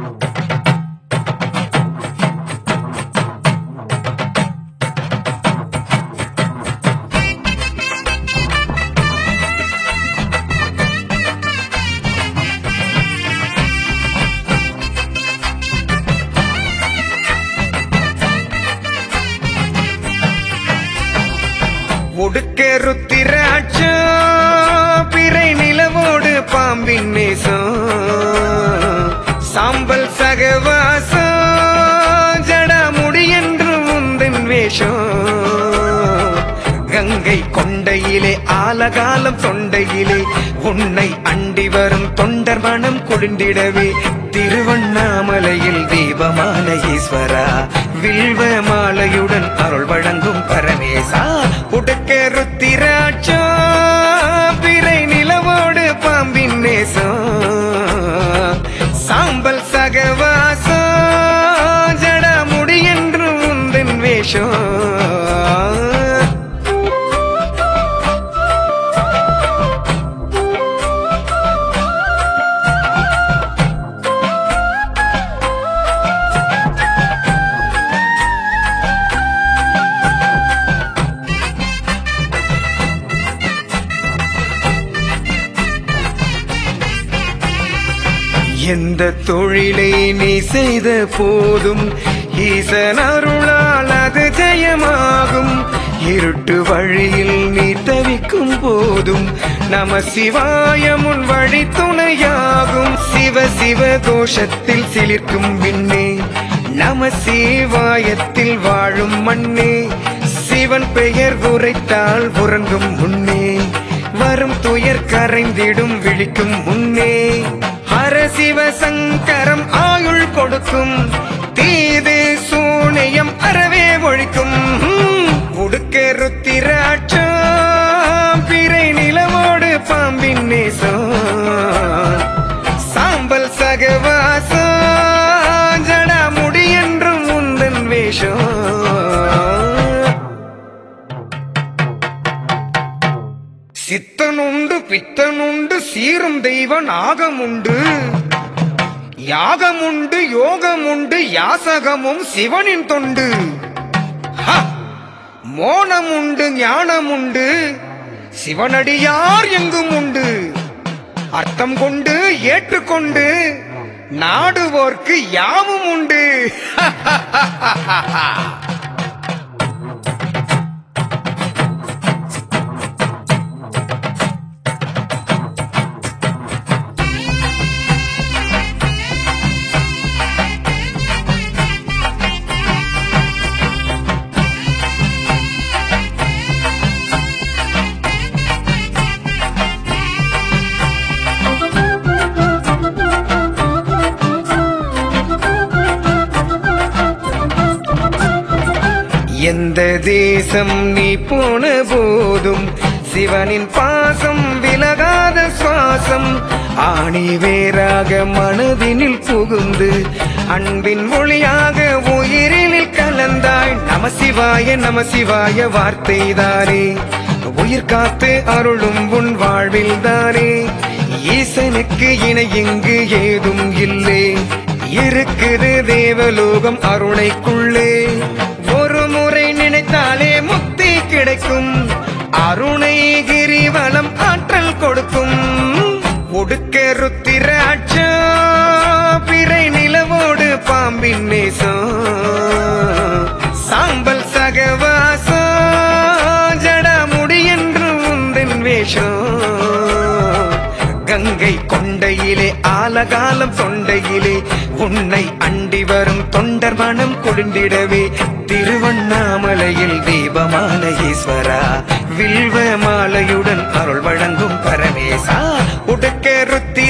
ஒடுக்க ருத்திராட்சம் பிறை நிலவோடு பாம்பின் நேசம் சாம்பல் சகவாசம் ஜடாமுடி என்று உந்தன் வேஷம் கங்கை கொண்டையிலே ஆலகாலம் தொண்டையிலே உன்னை அண்டி வரும் தொண்டர் மனம் குளிண்டிடவே திருவண்ணாமலையில் தீபமான ஈஸ்வரா வில்வ மாலையுடன் அருள் வழங்கும் பரமேசா உடுக்க ருத்திராட்சம் பிறை நிலவோடு பாம்பின் நேசம் சாம்பல் சகவாசம் ஜடாமுடி என்று உந்தன் வேஷம் எந்த தொழிலை நீ செய்த போதும் ஈசன் அருளால் அது ஜெயமாகும் இருட்டு வழியில் நீ தவிக்கும் போதும் நம சிவாய முன் வழி துணையாகும் சிவ சிவ கோஷத்தில் சிலிர்க்கும் விண்ணே நம சிவாயத்தில் வாழும் மண்ணே சிவன் பெயர் உரைத்தால் உறங்கும் முன்னே வரும் துயர் கரைந்திடும் விழிக்கும் முன்னே ஹர சிவ சங்கரம் ஆயுள் கொடுக்கும் தீது சூனியம் அறவே ஒழிக்கும் உடுக்க ருத்திராட்சம் பிறை நிலவோடு பாம்பின் நேசம் சாம்பல் சகவாசம் ஜடாமுடி என்றும் உந்தன் வேஷம் சித்தனுண்டு பித்தனுண்டு சீரும் தெய்வ நாகமுண்டு யாகமுண்டு யோகமுண்டு யாசகமும் சிவனின் தொண்டு ஹ! மோனமுண்டு ஞானமுண்டு சிவனடியார் எங்கும் உண்டு அர்த்தம் கொண்டு ஏற்றுக்கொண்டு நாடுவோர்க்கு யாவும் உண்டு எந்த தேசம் நீ போன போதும் சிவனின் பாசம் விலகாத சுவாசம் ஆணி வேறாக மனதினில் புகுந்து அன்பின் மொழியாக உயிரினில் கலந்தாய் நம சிவாய நம சிவாய வார்த்தைதானே உயிர் காத்து அருளும் உன் வாழ்வில் தானே ஈசனுக்கு இணை இங்கு ஏதும் இல்லை இருக்குது தேவலோகம் அருணைக்குள்ளே ஒரு முறை நினைத்தாலே முக்தி கிடைக்கும் அருணை கிரிவலம் ஆற்றல் கொடுக்கும் ஒடுக்க ருத்திராட்ச பிறை நிலவோடு பாம்பின் நேசம் சாம்பல் சகவாசம் ஜடாமுடி என்று உந்தன் வேஷம் கங்கை கொண்டையிலே ஆலகாலம் தொண்டையிலே உன்னை அண்டி வரும் தொண்டர் மனம் குளிர்ந்திடவே திருவண்ணாமலையில் தீபமான ஈஸ்வரா வில்வ மாலையுடன் அருள் வழங்கும் பரமேசா உடுக்க ருத்தி